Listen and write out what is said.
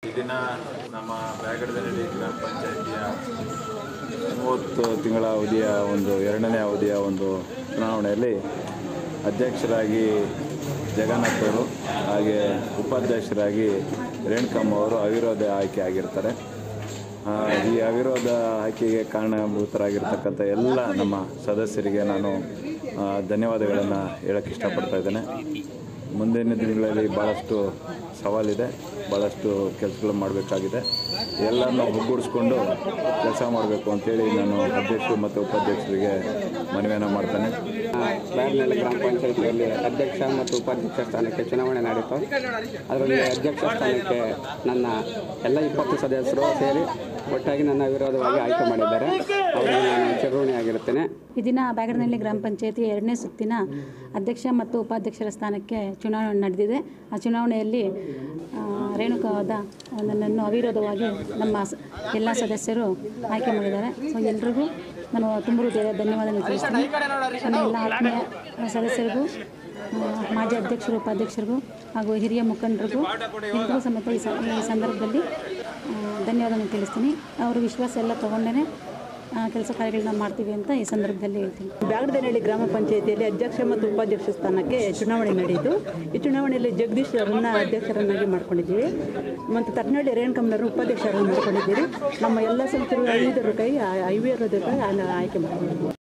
ಈ ದಿನ ನಮ್ಮ ಬ್ಯಾಗಡದಲ್ಲಿ ಗ್ರಾಮ ಪಂಚಾಯಿತಿಯ ಮೂವತ್ತು ತಿಂಗಳ ಅವಧಿಯ ಒಂದು ಎರಡನೇ ಅವಧಿಯ ಒಂದು ಚುನಾವಣೆಯಲ್ಲಿ ಅಧ್ಯಕ್ಷರಾಗಿ ಜಗನ್ನಾಥ್ ಅವರು ಹಾಗೆ ಉಪಾಧ್ಯಕ್ಷರಾಗಿ ರೇಣುಕಮ್ಮ ಅವರು ಅವಿರೋಧ ಆಯ್ಕೆ ಆಗಿರ್ತಾರೆ ಆ, ಈ ಅವಿರೋಧ ಆಯ್ಕೆಗೆ ಕಾರಣಭೂತರಾಗಿರ್ತಕ್ಕಂಥ ಎಲ್ಲ ನಮ್ಮ ಸದಸ್ಯರಿಗೆ ನಾನು ಆ, ಧನ್ಯವಾದಗಳನ್ನು ಹೇಳಕ್ಕೆ ಇಷ್ಟಪಡ್ತಾ ಇದ್ದೇನೆ ಮುಂದಿನ ದಿನಗಳಲ್ಲಿ ಭಾಳಷ್ಟು ಸವಾಲಿದೆ ಭಾಳಷ್ಟು ಕೆಲಸಗಳು ಮಾಡಬೇಕಾಗಿದೆ ಎಲ್ಲನೂ ಒಗ್ಗೂಡಿಸ್ಕೊಂಡು ಕೆಲಸ ಮಾಡಬೇಕು ಅಂತೇಳಿ ನಾನು ಅಧ್ಯಕ್ಷರು ಮತ್ತು ಉಪಾಧ್ಯಕ್ಷರಿಗೆ ಮನವಿಯನ್ನು ಮಾಡ್ತೇನೆ ಬ್ಯಾರ್ನಳ್ಳಿ ಗ್ರಾಮ ಪಂಚಾಯತಿಯಲ್ಲಿ ಅಧ್ಯಕ್ಷ ಮತ್ತು ಉಪಾಧ್ಯಕ್ಷ ಸ್ಥಾನಕ್ಕೆ ಚುನಾವಣೆ ನಡೆಯಿತು ಅದರಲ್ಲಿ ಅಧ್ಯಕ್ಷ ಸ್ಥಾನಕ್ಕೆ ನನ್ನ ಎಲ್ಲ ಇಪ್ಪತ್ತು ಸದಸ್ಯರು ಸೇರಿ ಒಟ್ಟಾಗಿ ನನ್ನ ವಿರೋಧವಾಗಿ ಆಯ್ಕೆ ಮಾಡಿದ್ದಾರೆ ಅವರಿಗೆ ನಾನು ಚಿರಋಣಿಯಾಗಿರುತ್ತೇನೆ ಈ ದಿನ ಬ್ಯಾಗಡನಹಳ್ಳಿ ಗ್ರಾಮ ಪಂಚಾಯತಿ ಎರಡನೇ ಸುತ್ತಿನ ಅಧ್ಯಕ್ಷ ಮತ್ತು ಉಪಾಧ್ಯಕ್ಷರ ಸ್ಥಾನಕ್ಕೆ ಚುನಾವಣೆ ನಡೆದಿದೆ ಆ ಚುನಾವಣೆಯಲ್ಲಿ ಆ, ರೇಣುಕಾವಾದ ನನ್ನನ್ನು ಅವಿರೋಧವಾಗಿ ನಮ್ಮ ಸ- ಎಲ್ಲ ಸದಸ್ಯರು ಆಯ್ಕೆ ಮಾಡಿದ್ದಾರೆ ಸೊ ಎಲ್ರಿಗೂ ನಾನು ತುಂಬ ಹೃದಯದ ಧನ್ಯವಾದ ತಿಳಿಸ್ತೀನಿ ನನ್ನ ಎಲ್ಲ ಆತ್ಮೀಯ ಸದಸ್ಯರಿಗೂ ಆ, ಮಾಜಿ ಅಧ್ಯಕ್ಷರು ಉಪಾಧ್ಯಕ್ಷರಿಗೂ ಹಾಗೂ ಹಿರಿಯ ಮುಖಂಡರಿಗೂ ಎಲ್ರಿಗೂ ಸಮೇತ ಈ ಸ- ಈ ಸಂದರ್ಭದಲ್ಲಿ ಆ, ಧನ್ಯವಾದವನ್ನು ತಿಳಿಸ್ತೀನಿ ಅವರ ವಿಶ್ವಾಸ ಎಲ್ಲ ತೊಗೊಂಡೇ ಕೆಲಸ ಕಾರ್ಯಗಳನ್ನ ಮಾಡ್ತೀವಿ ಅಂತ ಈ ಸಂದರ್ಭದಲ್ಲಿ ಹೇಳ್ತೀನಿ ಬ್ಯಾಗಡದನಹಳ್ಳಿ ಗ್ರಾಮ ಪಂಚಾಯಿತಿಯಲ್ಲಿ ಅಧ್ಯಕ್ಷ ಮತ್ತು ಉಪಾಧ್ಯಕ್ಷ ಸ್ಥಾನಕ್ಕೆ ಚುನಾವಣೆ ನಡೆಯಿತು ಈ ಚುನಾವಣೆಯಲ್ಲಿ ಜಗದೀಶ್ ಅವರನ್ನ ಅಧ್ಯಕ್ಷರನ್ನಾಗಿ ಮಾಡ್ಕೊಂಡಿದ್ದೀವಿ ಮತ್ತು ತಟ್ಟನಹಳ್ಳಿ ರೇಣುಕಮ್ಮನವರು ಉಪಾಧ್ಯಕ್ಷರನ್ನು ಮಾಡ್ಕೊಂಡಿದ್ದೀರಿ ನಮ್ಮ ಎಲ್ಲ ಸದಸ್ಯರು ಐದರ ಕೈ ಐವರ ಕೈ ಆಯ್ಕೆ ಮಾಡಿದ್ದೀವಿ